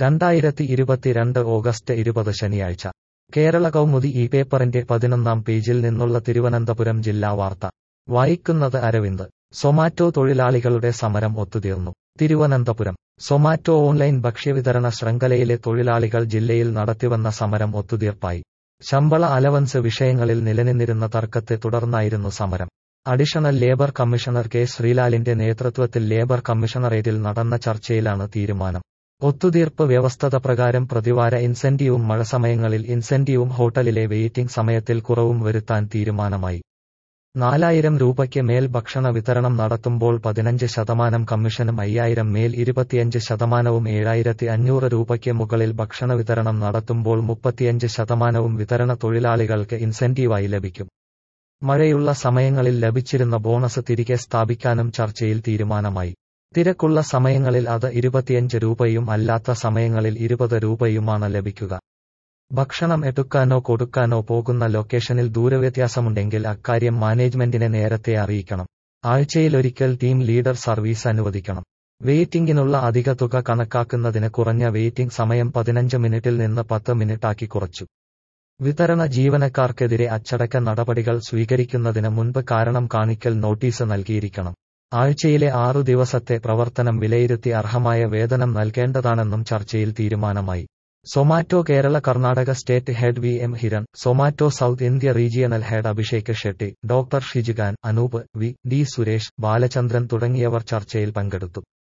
രണ്ടായിരത്തി ഇരുപത്തിരണ്ട് ഓഗസ്റ്റ് ഇരുപത് ശനിയാഴ്ച കേരള കൗമുദി ഈ പേപ്പറിന്റെ പതിനൊന്നാം പേജിൽ നിന്നുള്ള തിരുവനന്തപുരം ജില്ലാ വാർത്ത വായിക്കുന്നത് അരവിന്ദ് സൊമാറ്റോ തൊഴിലാളികളുടെ സമരം ഒത്തുതീർന്നു തിരുവനന്തപുരം സൊമാറ്റോ ഓൺലൈൻ ഭക്ഷ്യവിതരണ ശൃംഖലയിലെ തൊഴിലാളികൾ ജില്ലയിൽ നടത്തിവന്ന സമരം ഒത്തുതീർപ്പായി ശമ്പള അലവൻസ് വിഷയങ്ങളിൽ നിലനിന്നിരുന്ന തർക്കത്തെ തുടർന്നായിരുന്നു സമരം അഡീഷണൽ ലേബർ കമ്മീഷണർ കെ ശ്രീലാലിന്റെ നേതൃത്വത്തിൽ ലേബർ കമ്മീഷണറേറ്റിൽ നടന്ന ചർച്ചയിലാണ് തീരുമാനം ഒത്തുതീർപ്പ് വ്യവസ്ഥത പ്രകാരം പ്രതിവാര ഇൻസെന്റീവും മഴസമയങ്ങളിൽ ഇൻസെന്റീവും ഹോട്ടലിലെ വെയിറ്റിംഗ് സമയത്തിൽ കുറവും വരുത്താൻ തീരുമാനമായി നാലായിരം രൂപയ്ക്ക് മേൽ ഭക്ഷണ വിതരണം നടത്തുമ്പോൾ പതിനഞ്ച് ശതമാനം കമ്മീഷനും അയ്യായിരം മേൽ ഇരുപത്തിയഞ്ച് ശതമാനവും ഏഴായിരത്തി അഞ്ഞൂറ് രൂപയ്ക്ക് മുകളിൽ ഭക്ഷണ വിതരണം നടത്തുമ്പോൾ മുപ്പത്തിയഞ്ച് ശതമാനവും വിതരണ തൊഴിലാളികൾക്ക് ഇൻസെന്റീവായി ലഭിക്കും മഴയുള്ള സമയങ്ങളിൽ ലഭിച്ചിരുന്ന ബോണസ് തിരികെ സ്ഥാപിക്കാനും ചർച്ചയിൽ തീരുമാനമായി തിരക്കുള്ള സമയങ്ങളിൽ അത് ഇരുപത്തിയഞ്ച് രൂപയും അല്ലാത്ത സമയങ്ങളിൽ ഇരുപത് രൂപയുമാണ് ലഭിക്കുക ഭക്ഷണം എടുക്കാനോ കൊടുക്കാനോ പോകുന്ന ലൊക്കേഷനിൽ ദൂരവ്യത്യാസമുണ്ടെങ്കിൽ അക്കാര്യം മാനേജ്മെന്റിനെ നേരത്തെ അറിയിക്കണം ആഴ്ചയിലൊരിക്കൽ ടീം ലീഡർ സർവീസ് അനുവദിക്കണം വെയിറ്റിംഗിനുള്ള അധിക തുക കണക്കാക്കുന്നതിന് കുറഞ്ഞ വെയിറ്റിംഗ് സമയം പതിനഞ്ച് മിനിറ്റിൽ നിന്ന് പത്ത് മിനിറ്റാക്കി കുറച്ചു വിതരണ ജീവനക്കാർക്കെതിരെ അച്ചടക്ക നടപടികൾ സ്വീകരിക്കുന്നതിന് മുൻപ് കാരണം കാണിക്കൽ നോട്ടീസ് നൽകിയിരിക്കണം ആഴ്ചയിലെ ആറു ദിവസത്തെ പ്രവർത്തനം വിലയിരുത്തി അർഹമായ വേതനം നൽകേണ്ടതാണെന്നും ചർച്ചയിൽ തീരുമാനമായി Zomato Kerala Karnataka state head V M Hiran Zomato south India regional head Abhishek Shetty doctor Shijikhan Anoop V D Suresh Balachandran തുടങ്ങിയവർ ചർച്ചയിൽ പങ്കെടുത്തു